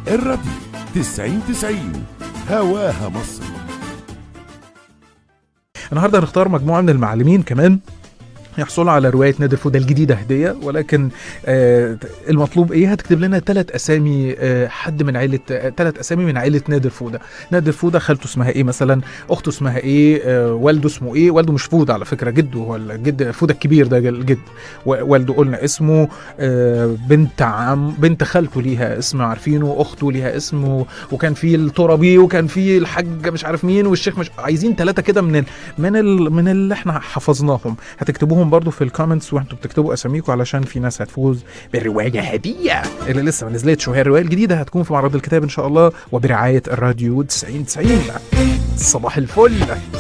الراديو 90 90 هواها مصر النهارده هنختار مجموعه من المعلمين كمان يحصلوا على روايه نادر فوده الجديده هديه ولكن آه المطلوب ايه هتكتب لنا ثلاث اسامي آه حد من عيله ثلاث اسامي من عيله نادر فوده نادر فوده خالته اسمها ايه مثلا اخته اسمها ايه آه والده اسمه ايه والده مش فوده على فكره جده هو الجد فوده الكبير ده الجد و- والده قلنا اسمه آه بنت عم بنت خالته ليها اسم عارفينه اخته ليها اسم و- وكان في الترابي وكان في الحاج مش عارف مين والشيخ مش عايزين ثلاثه كده من ال... من ال... من اللي احنا حفظناهم هتكتبوهم برضو في الكومنتس وانتوا بتكتبوا اساميكم علشان في ناس هتفوز بالروايه هديه اللي لسه ما نزلتش وهي الروايه الجديده هتكون في معرض الكتاب ان شاء الله وبرعايه الراديو 90 90 صباح الفل